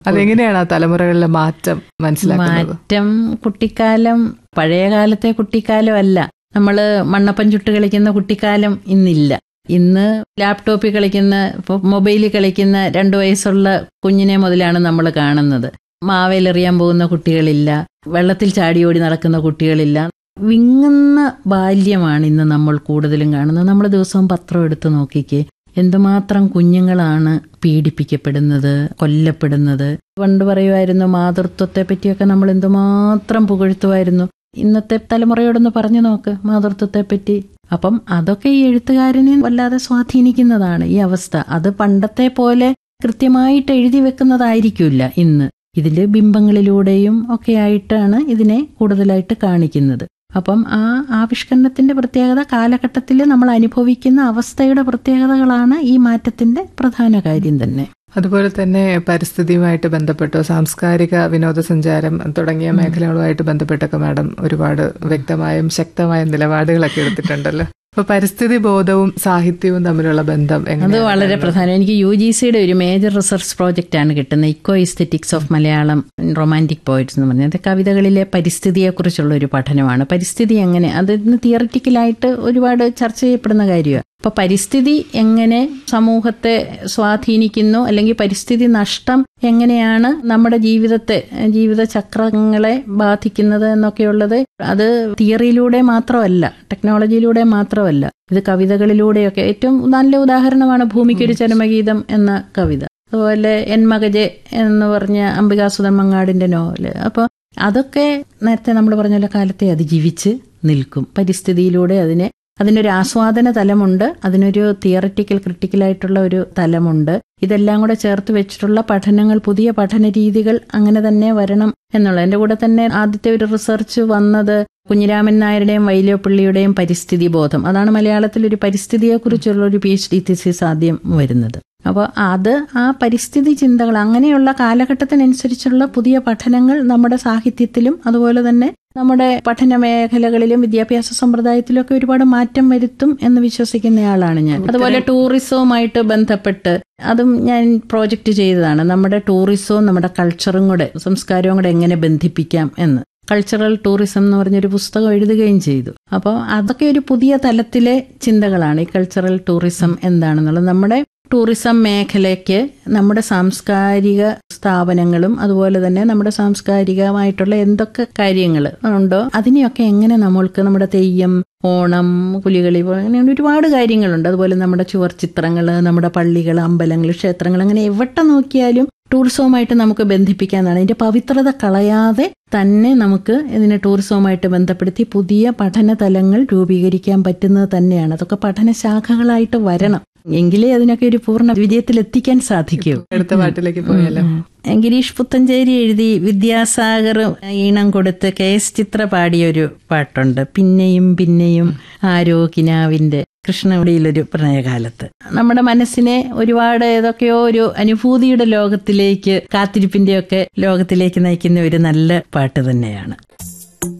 അതെങ്ങനെയാണ് ആ തലമുറകളിലെ മാറ്റം മനസ്സിലാക്കുന്നത് മാറ്റം കുട്ടിക്കാലം പഴയ കാലത്തെ കുട്ടിക്കാലം അല്ല നമ്മള് മണ്ണപ്പം ചുട്ട് കളിക്കുന്ന കുട്ടിക്കാലം ഇന്നില്ല ഇന്ന് ലാപ്ടോപ്പിൽ കളിക്കുന്ന ഇപ്പൊ മൊബൈലിൽ കളിക്കുന്ന രണ്ടു വയസ്സുള്ള കുഞ്ഞിനെ മുതലാണ് നമ്മൾ കാണുന്നത് മാവേലെറിയാൻ പോകുന്ന കുട്ടികളില്ല വെള്ളത്തിൽ ചാടിയോടി നടക്കുന്ന കുട്ടികളില്ല വിങ്ങുന്ന ബാല്യമാണ് ഇന്ന് നമ്മൾ കൂടുതലും കാണുന്നത് നമ്മൾ ദിവസവും പത്രം എടുത്ത് നോക്കിക്കേ എന്തുമാത്രം കുഞ്ഞുങ്ങളാണ് പീഡിപ്പിക്കപ്പെടുന്നത് കൊല്ലപ്പെടുന്നത് പണ്ട് പറയുമായിരുന്നു മാതൃത്വത്തെ പറ്റിയൊക്കെ നമ്മൾ എന്തുമാത്രം പുകഴ്ത്തുമായിരുന്നു ഇന്നത്തെ തലമുറയോടൊന്ന് പറഞ്ഞു നോക്ക് മാതൃത്വത്തെ പറ്റി അപ്പം അതൊക്കെ ഈ എഴുത്തുകാരനെ വല്ലാതെ സ്വാധീനിക്കുന്നതാണ് ഈ അവസ്ഥ അത് പണ്ടത്തെ പോലെ കൃത്യമായിട്ട് എഴുതി വെക്കുന്നതായിരിക്കില്ല ഇന്ന് ഇതില് ബിംബങ്ങളിലൂടെയും ഒക്കെ ആയിട്ടാണ് ഇതിനെ കൂടുതലായിട്ട് കാണിക്കുന്നത് അപ്പം ആ ആവിഷ്കരണത്തിന്റെ പ്രത്യേകത കാലഘട്ടത്തിൽ നമ്മൾ അനുഭവിക്കുന്ന അവസ്ഥയുടെ പ്രത്യേകതകളാണ് ഈ മാറ്റത്തിന്റെ പ്രധാന കാര്യം തന്നെ അതുപോലെ തന്നെ പരിസ്ഥിതിയുമായിട്ട് ബന്ധപ്പെട്ടോ സാംസ്കാരിക വിനോദസഞ്ചാരം തുടങ്ങിയ മേഖലകളുമായിട്ട് ബന്ധപ്പെട്ടൊക്കെ മാഡം ഒരുപാട് വ്യക്തമായും ശക്തമായ നിലപാടുകളൊക്കെ എടുത്തിട്ടുണ്ടല്ലോ അപ്പൊ പരിസ്ഥിതി ബോധവും സാഹിത്യവും തമ്മിലുള്ള ബന്ധം അത് എങ്ങനെയാണ് വളരെ പ്രധാനം എനിക്ക് യു ജി സിയുടെ ഒരു മേജർ റിസർച്ച് പ്രോജക്റ്റ് ആണ് കിട്ടുന്നത് eco aesthetics of Malayalam romantic poets എന്ന് പറഞ്ഞത് കവിതകളിലെ പരിസ്ഥിതിയെക്കുറിച്ചുള്ള ഒരു പഠനമാണ് പരിസ്ഥിതി എങ്ങനെ അത് ഇന്ന് തിയററ്റിക്കലായിട്ട് ഒരുപാട് ചർച്ച ചെയ്യപ്പെടുന്ന കാര്യമാണ് അപ്പൊ പരിസ്ഥിതി എങ്ങനെ സമൂഹത്തെ സ്വാധീനിക്കുന്നു അല്ലെങ്കിൽ പരിസ്ഥിതി നഷ്ടം എങ്ങനെയാണ് നമ്മുടെ ജീവിതത്തെ ജീവിത ചക്രങ്ങളെ ബാധിക്കുന്നത് എന്നൊക്കെയുള്ളത് അത് തിയറിയിലൂടെ മാത്രമല്ല ടെക്നോളജിയിലൂടെ മാത്രമല്ല ഇത് കവിതകളിലൂടെയൊക്കെ ഏറ്റവും നല്ല ഉദാഹരണമാണ് ഭൂമിക്കൊരു ചരമഗീതം എന്ന കവിത അതുപോലെ എൻ മകജെ എന്ന് പറഞ്ഞ അംബികാസുധൻ മങ്ങാടിന്റെ നോവല് അപ്പോൾ അതൊക്കെ നേരത്തെ നമ്മൾ പറഞ്ഞ പോലെ കാലത്തെ അതിജീവിച്ച് നിൽക്കും പരിസ്ഥിതിയിലൂടെ അതിനെ അതിനൊരു ആസ്വാദന തലമുണ്ട് അതിനൊരു തിയററ്റിക്കൽ ക്രിട്ടിക്കലായിട്ടുള്ള ഒരു തലമുണ്ട് ഇതെല്ലാം കൂടെ ചേർത്ത് വെച്ചിട്ടുള്ള പഠനങ്ങൾ പുതിയ പഠന രീതികൾ അങ്ങനെ തന്നെ വരണം എന്നുള്ള എൻ്റെ കൂടെ തന്നെ ആദ്യത്തെ ഒരു റിസർച്ച് വന്നത് കുഞ്ഞിരാമൻ നായരുടെയും വൈലോപ്പിള്ളിയുടെയും പരിസ്ഥിതി ബോധം അതാണ് മലയാളത്തിൽ ഒരു പരിസ്ഥിതിയെക്കുറിച്ചുള്ള ഒരു പി എച്ച് ഡി തിസിസ് ആദ്യം വരുന്നത് അപ്പോൾ അത് ആ പരിസ്ഥിതി ചിന്തകൾ അങ്ങനെയുള്ള കാലഘട്ടത്തിനനുസരിച്ചുള്ള പുതിയ പഠനങ്ങൾ നമ്മുടെ സാഹിത്യത്തിലും അതുപോലെ തന്നെ നമ്മുടെ പഠന മേഖലകളിലും വിദ്യാഭ്യാസ സമ്പ്രദായത്തിലും ഒക്കെ ഒരുപാട് മാറ്റം വരുത്തും എന്ന് വിശ്വസിക്കുന്നയാളാണ് ഞാൻ അതുപോലെ ടൂറിസവുമായിട്ട് ബന്ധപ്പെട്ട് അതും ഞാൻ പ്രോജക്റ്റ് ചെയ്തതാണ് നമ്മുടെ ടൂറിസവും നമ്മുടെ കൾച്ചറും കൂടെ സംസ്കാരവും കൂടെ എങ്ങനെ ബന്ധിപ്പിക്കാം എന്ന് കൾച്ചറൽ ടൂറിസം എന്ന് പറഞ്ഞൊരു പുസ്തകം എഴുതുകയും ചെയ്തു അപ്പോൾ അതൊക്കെ ഒരു പുതിയ തലത്തിലെ ചിന്തകളാണ് ഈ കൾച്ചറൽ ടൂറിസം എന്താണെന്നുള്ളത് നമ്മുടെ ടൂറിസം മേഖലയ്ക്ക് നമ്മുടെ സാംസ്കാരിക സ്ഥാപനങ്ങളും അതുപോലെ തന്നെ നമ്മുടെ സാംസ്കാരികമായിട്ടുള്ള എന്തൊക്കെ കാര്യങ്ങൾ ഉണ്ടോ അതിനെയൊക്കെ എങ്ങനെ നമ്മൾക്ക് നമ്മുടെ തെയ്യം ഓണം പുലികളി പോലെ അങ്ങനെ ഒരുപാട് കാര്യങ്ങളുണ്ട് അതുപോലെ നമ്മുടെ ചുവർ ചിത്രങ്ങൾ നമ്മുടെ പള്ളികൾ അമ്പലങ്ങൾ ക്ഷേത്രങ്ങൾ അങ്ങനെ എവിടെ നോക്കിയാലും ടൂറിസവുമായിട്ട് നമുക്ക് ബന്ധിപ്പിക്കാന്നാണ് അതിന്റെ പവിത്രത കളയാതെ തന്നെ നമുക്ക് ഇതിനെ ടൂറിസവുമായിട്ട് ബന്ധപ്പെടുത്തി പുതിയ പഠന തലങ്ങൾ രൂപീകരിക്കാൻ പറ്റുന്നത് തന്നെയാണ് അതൊക്കെ പഠനശാഖകളായിട്ട് വരണം എങ്കിലേ അതിനൊക്കെ ഒരു പൂർണ്ണ വിജയത്തിൽ എത്തിക്കാൻ സാധിക്കൂ അടുത്ത പാട്ടിലേക്ക് പോയാലോ ഗിരീഷ് പുത്തഞ്ചേരി എഴുതി വിദ്യാസാഗർ ഈണം കൊടുത്ത് കെ എസ് ചിത്ര പാടിയൊരു പാട്ടുണ്ട് പിന്നെയും പിന്നെയും ആരോ കിനാവിന്റെ കൃഷ്ണവിടിയിലൊരു പ്രണയകാലത്ത് നമ്മുടെ മനസ്സിനെ ഒരുപാട് ഏതൊക്കെയോ ഒരു അനുഭൂതിയുടെ ലോകത്തിലേക്ക് കാത്തിരിപ്പിന്റെയൊക്കെ ലോകത്തിലേക്ക് നയിക്കുന്ന ഒരു നല്ല പാട്ട് തന്നെയാണ്